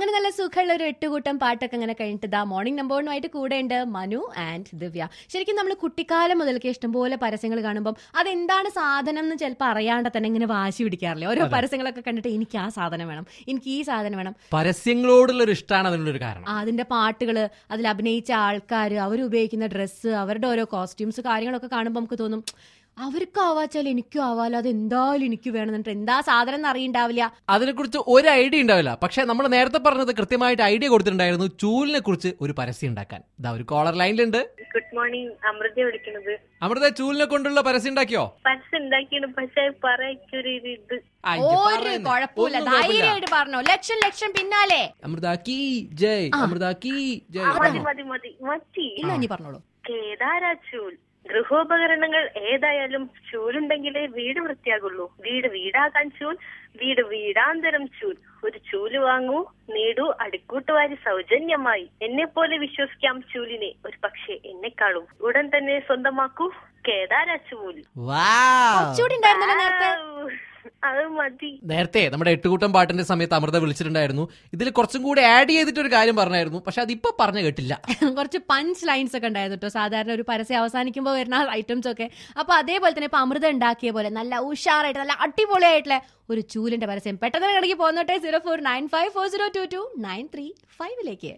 അങ്ങനെ നല്ല സുഖമുള്ള ഒരു എട്ടുകൂട്ടം പാട്ടൊക്കെ അങ്ങനെ കഴിഞ്ഞിട്ട് ദാ മോർണിംഗ് നമ്പറിനുമായിട്ട് കൂടെ ഉണ്ട് മനു ആൻഡ് ദിവ്യ ശരിക്കും നമ്മൾ കുട്ടിക്കാലം മുതൽക്ക് ഇഷ്ടംപോലെ പരസ്യങ്ങൾ കാണുമ്പോൾ അതെന്താണ് സാധനം എന്ന് ചിലപ്പോൾ അറിയാണ്ട് തന്നെ ഇങ്ങനെ വാശി പിടിക്കാറില്ലേ ഓരോ പരസ്യങ്ങളൊക്കെ കണ്ടിട്ട് എനിക്ക് ആ സാധനം വേണം എനിക്ക് ഈ സാധനം വേണം പരസ്യങ്ങളോടുള്ള ഒരു ഇഷ്ടമാണ് അതിനുള്ളൊരു കാരണം ആ, അതിന്റെ പാട്ടുകൾ അതിൽ അഭിനയിച്ച ആൾക്കാർ അവർ ഉപയോഗിക്കുന്ന ഡ്രസ്സ് അവരുടെ ഓരോ കോസ്റ്റ്യൂംസ് കാര്യങ്ങളൊക്കെ കാണുമ്പോൾ നമുക്ക് തോന്നും അവർക്ക് ആവാച്ചാൽ എനിക്കും ആവാലോ അത് എന്തായാലും എനിക്ക് വേണം എന്നിട്ട് എന്താ സാധനം എന്ന് അറിയണ്ടാവില്ല അതിനെക്കുറിച്ച് ഒരു ഐഡിയ ഉണ്ടാവില്ല പക്ഷെ നമ്മൾ നേരത്തെ പറഞ്ഞത് കൃത്യമായിട്ട് ഐഡിയ കൊടുത്തിട്ടുണ്ടായിരുന്നു ചൂലിനെ കുറിച്ച് ഒരു പരസ്യം ഉണ്ടാക്കാൻ ഇതാ ഒരു കോളർ ലൈനിലുണ്ട് ഗുഡ് മോർണിംഗ് അമൃത വിളിക്കുന്നത് അമൃത ചൂലിനെ കൊണ്ടുള്ള പരസ്യം ഉണ്ടാക്കിയോ പരസ്യം ഉണ്ടാക്കിയാണ് പക്ഷെ പറയൊരു ഇത് ആ, ഇജ്ജ് ഒരു പറയുന്നെ. കുഴപ്പമില്ല ഒന്നും കുഴപ്പമില്ല. ധൈര്യമായിട്ട് പറഞ്ഞോ ലക്ഷം ലക്ഷം പിന്നാലെ അമൃത കീ ജയ് അമൃത കീ ജയ് ആ, മതി മതി മതി മതി ഇല്ല ഇനി പറഞ്ഞോളൂ കേദാര ചൂൽ ഗൃഹോപകരണങ്ങൾ ഏതായാലും ചൂലുണ്ടെങ്കിലേ വീട് വൃത്തിയാകുള്ളൂ വീട് വീടാകാൻ ചൂൽ വീട് വീടാന്തരം ചൂൽ ഒരു ചൂല് വാങ്ങൂ നേടൂ അടുക്കൂട്ടുവാരി സൗജന്യമായി എന്നെ പോലെ വിശ്വസിക്കാം ചൂലിനെ ഒരു പക്ഷേ എന്നെക്കാളും ഉടൻ തന്നെ സ്വന്തമാക്കൂ കേദാര ചൂൽ വാവ്. കുറച്ചുകൂടി ഉണ്ടായിരുന്നല്ലോ നേരത്തെ ആവ്. അത് മതി നേരത്തെ നമ്മുടെ എട്ടുകൂട്ടം പാട്ടിന്റെ സമയത്ത് അമൃത വിളിച്ചിട്ടുണ്ടായിരുന്നു ഇതിൽ കുറച്ചും കൂടി ആഡ് ചെയ്തിട്ട് ഒരു കാര്യം പറഞ്ഞായിരുന്നു പക്ഷെ അതിപ്പോ പറഞ്ഞു കേട്ടില്ല കുറച്ച് പഞ്ച് ലൈൻസ് ഒക്കെ ഉണ്ടായിരുന്നു കേട്ടോ സാധാരണ ഒരു പരസ്യം അവസാനിക്കുമ്പോൾ വരുന്ന ഐറ്റംസ് ഒക്കെ അപ്പൊ അതേപോലെ തന്നെ ഇപ്പൊ അമൃത ഉണ്ടാക്കിയ പോലെ നല്ല ഉഷാറായിട്ട് നല്ല അടിപൊളിയായിട്ടുള്ള ഒരു ചൂലിന്റെ പരസ്യം പെട്ടെന്ന് കിടക്കി പോന്നോട്ടെ zero four nine five four zero two two nine three ഫൈവിലേക്ക്